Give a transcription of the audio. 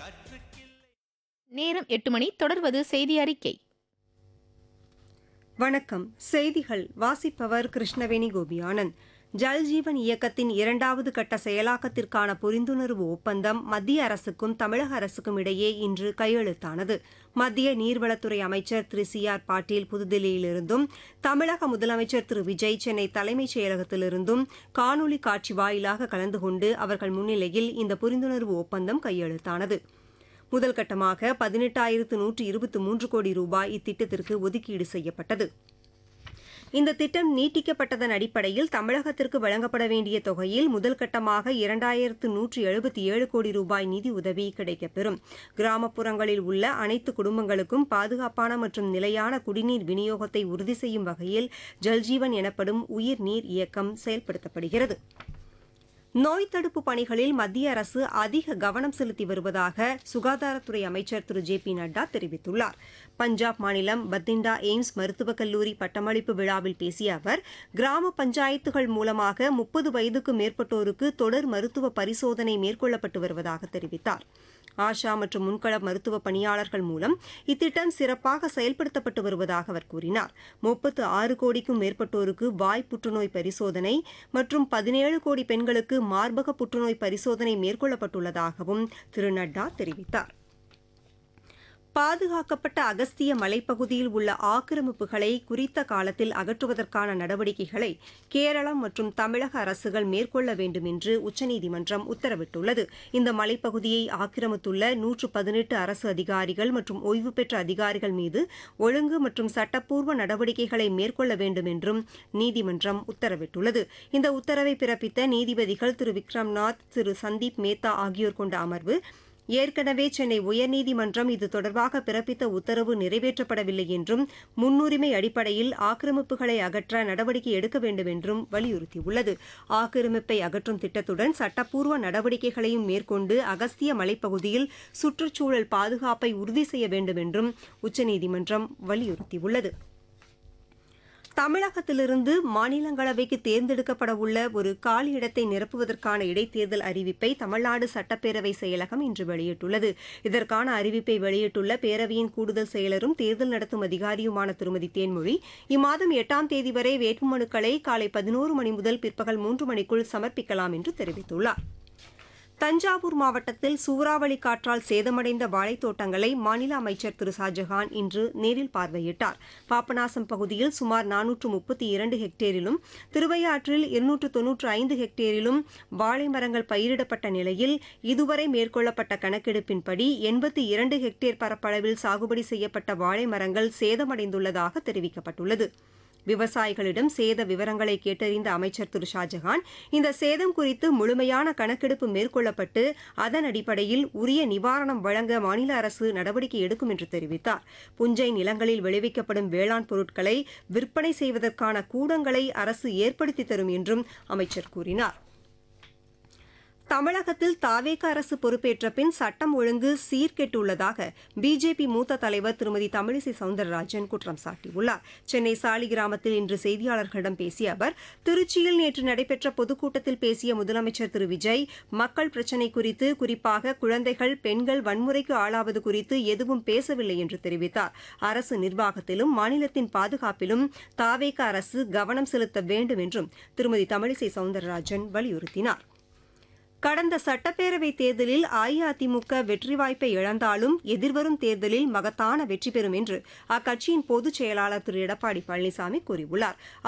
நேரம் எட்டு மணி தொடர்வது செய்தி அறிக்கை வணக்கம் செய்திகள் வாசிப்பவர் கிருஷ்ணவேணி கோபியானந்த் ஜல்ஜீவன் இயக்கத்தின் இரண்டாவது கட்ட செயலாக்கத்திற்கான புரிந்துணர்வு ஒப்பந்தம் மத்திய அரசுக்கும் தமிழக அரசுக்கும் இடையே இன்று கையெழுத்தானது மத்திய நீர்வளத்துறை அமைச்சர் திரு சி ஆர் பாட்டீல் புதுதில்லியிலிருந்தும் தமிழக முதலமைச்சர் திரு விஜய் சென்னை தலைமைச் செயலகத்திலிருந்தும் காணொலி காட்சி வாயிலாக கலந்து கொண்டு அவர்கள் முன்னிலையில் இந்த புரிந்துணர்வு ஒப்பந்தம் கையெழுத்தானது முதல் கட்டமாக பதினெட்டாயிரத்து நூற்று இருபத்தி மூன்று கோடி ரூபாய் இத்திட்டத்திற்கு ஒதுக்கீடு செய்யப்பட்டது இந்த திட்டம் நீட்டிக்கப்பட்டதன் அடிப்படையில் தமிழகத்திற்கு வழங்கப்பட வேண்டிய தொகையில் முதல் கட்டமாக இரண்டாயிரத்து நூற்று எழுபத்தி ஏழு கோடி ரூபாய் நிதி உதவி கிடைக்கப்பெறும் கிராமப்புறங்களில் உள்ள அனைத்து குடும்பங்களுக்கும் பாதுகாப்பான மற்றும் நிலையான குடிநீர் விநியோகத்தை உறுதி செய்யும் வகையில் ஜல்ஜீவன் எனப்படும் உயிர்நீர் இயக்கம் செயல்படுத்தப்படுகிறது நோய் தடுப்பு பணிகளில் மத்திய அரசு அதிக கவனம் செலுத்தி வருவதாக சுகாதாரத்துறை அமைச்சர் திரு ஜே பி நட்டா தெரிவித்துள்ளார் பஞ்சாப் மாநிலம் பத்திண்டா எய்ம்ஸ் மருத்துவக் கல்லூரி பட்டமளிப்பு விழாவில் பேசிய அவர் கிராம பஞ்சாயத்துகள் மூலமாக முப்பது வயதுக்கு மேற்பட்டோருக்கு தொடர் மருத்துவ பரிசோதனை மேற்கொள்ளப்பட்டு வருவதாக தெரிவித்தார் ஆஷா மற்றும் முன்கள மருத்துவ பணியாளர்கள் மூலம் இத்திட்டம் சிறப்பாக செயல்படுத்தப்பட்டு வருவதாக அவர் கூறினார் முப்பத்து ஆறு கோடிக்கும் மேற்பட்டோருக்கு வாய் புற்றுநோய் பரிசோதனை மற்றும் பதினேழு கோடி பெண்களுக்கு மார்பக புற்றுநோய் பரிசோதனை மேற்கொள்ளப்பட்டுள்ளதாகவும் திரு நட்டா தெரிவித்தார் பாதுகாக்கப்பட்ட அகஸ்திய மலைப்பகுதியில் உள்ள ஆக்கிரமிப்புகளை குறித்த காலத்தில் அகற்றுவதற்கான நடவடிக்கைகளை கேரளம் மற்றும் தமிழக அரசுகள் மேற்கொள்ள வேண்டும் என்று உச்சநீதிமன்றம் உத்தரவிட்டுள்ளது இந்த மலைப்பகுதியை ஆக்கிரமித்துள்ள நூற்று பதினெட்டு அரசு அதிகாரிகள் மற்றும் ஓய்வு பெற்ற அதிகாரிகள் மீது ஒழுங்கு மற்றும் சட்டப்பூர்வ நடவடிக்கைகளை மேற்கொள்ள வேண்டும் என்றும் நீதிமன்றம் உத்தரவிட்டுள்ளது இந்த உத்தரவை பிறப்பித்த நீதிபதிகள் திரு விக்ரம்நாத் திரு சந்தீப் மேத்தா ஆகியோர் கொண்ட அமர்வு ஏற்கனவே சென்னை உயர்நீதிமன்றம் இது தொடர்பாக பிறப்பித்த உத்தரவு நிறைவேற்றப்படவில்லை என்றும் முன்னுரிமை அடிப்படையில் ஆக்கிரமிப்புகளை அகற்ற நடவடிக்கை எடுக்க வேண்டும் என்றும் வலியுறுத்தியுள்ளது ஆக்கிரமிப்பை அகற்றும் திட்டத்துடன் சட்டப்பூர்வ நடவடிக்கைகளையும் மேற்கொண்டு அகஸ்திய மலைப்பகுதியில் சுற்றுச்சூழல் பாதுகாப்பை உறுதி செய்ய வேண்டும் என்றும் உச்சநீதிமன்றம் வலியுறுத்தியுள்ளது தமிழகத்திலிருந்து மாநிலங்களவைக்கு தேர்ந்தெடுக்கப்பட உள்ள ஒரு காலி இடத்தை நிரப்புவதற்கான இடைத்தேர்தல் அறிவிப்பை தமிழ்நாடு சட்டப்பேரவை செயலகம் இன்று வெளியிட்டுள்ளது இதற்கான அறிவிப்பை வெளியிட்டுள்ள பேரவையின் கூடுதல் செயலரும் தேர்தல் நடத்தும் அதிகாரியுமான திருமதி தேன்மொழி இம்மாதம் எட்டாம் தேதி வரை வேட்புமனுக்களை காலை பதினோரு மணி முதல் பிற்பகல் மூன்று மணிக்குள் சமர்ப்பிக்கலாம் என்று தெரிவித்துள்ளார் தஞ்சாவூர் மாவட்டத்தில் சூறாவளி காற்றால் சேதமடைந்த வாழைத்தோட்டங்களை மாநில அமைச்சர் திரு ஷாஜஹான் இன்று நேரில் பார்வையிட்டார் பாபநாசம் பகுதியில் சுமார் நானூற்று முப்பத்தி இரண்டு ஹெக்டேரிலும் திருவையாற்றில் இருநூற்று தொன்னூற்று ஐந்து ஹெக்டேரிலும் வாழை மரங்கள் பயிரிடப்பட்ட நிலையில் இதுவரை மேற்கொள்ளப்பட்ட கணக்கெடுப்பின்படி எண்பத்தி இரண்டு ஹெக்டேர் பரப்பளவில் சாகுபடி செய்யப்பட்ட வாழை மரங்கள் சேதமடைந்துள்ளதாக தெரிவிக்கப்பட்டுள்ளது விவசாயிகளிடம் சேத விவரங்களை கேட்டறிந்த அமைச்சர் திரு ஷாஜஹான் இந்த சேதம் குறித்து முழுமையான கணக்கெடுப்பு மேற்கொள்ளப்பட்டு அதன் அடிப்படையில் உரிய நிவாரணம் வழங்க மாநில அரசு நடவடிக்கை எடுக்கும் என்று தெரிவித்தார் புஞ்சை நிலங்களில் விளைவிக்கப்படும் வேளாண் பொருட்களை விற்பனை செய்வதற்கான கூடங்களை அரசு ஏற்படுத்தி தரும் என்றும் அமைச்சர் கூறினார் தமிழகத்தில் தாவேக அரசு பொறுப்பேற்ற பின் சட்டம் ஒழுங்கு சீர்கெட்டுள்ளதாக பிஜேபி மூத்த தலைவர் திருமதி தமிழிசை சவுந்தரராஜன் குற்றம் சாட்டியுள்ளார் சென்னை சாலிகிராமத்தில் இன்று செய்தியாளர்களிடம் பேசிய அவர் திருச்சியில் நேற்று நடைபெற்ற பொதுக்கூட்டத்தில் பேசிய முதலமைச்சர் திரு விஜய் மக்கள் பிரச்சினை குறித்து குறிப்பாக குழந்தைகள் பெண்கள் வன்முறைக்கு ஆளாவது குறித்து எதுவும் பேசவில்லை என்று தெரிவித்தார் அரசு நிர்வாகத்திலும் மாநிலத்தின் பாதுகாப்பிலும் தாவேக அரசு கவனம் செலுத்த வேண்டும் என்றும் திருமதி தமிழிசை சவுந்தரராஜன் வலியுறுத்தினார் கடந்த சட்டப்பேரவை தேர்தலில் அஇஅதிமுக வெற்றி வாய்ப்பை இழந்தாலும் எதிர்வரும் தேர்தலில் மகத்தான வெற்றி பெறும் என்று அக்கட்சியின் பொதுச் செயலாளர் திரு எடப்பாடி பழனிசாமி கூறியுள்ளார்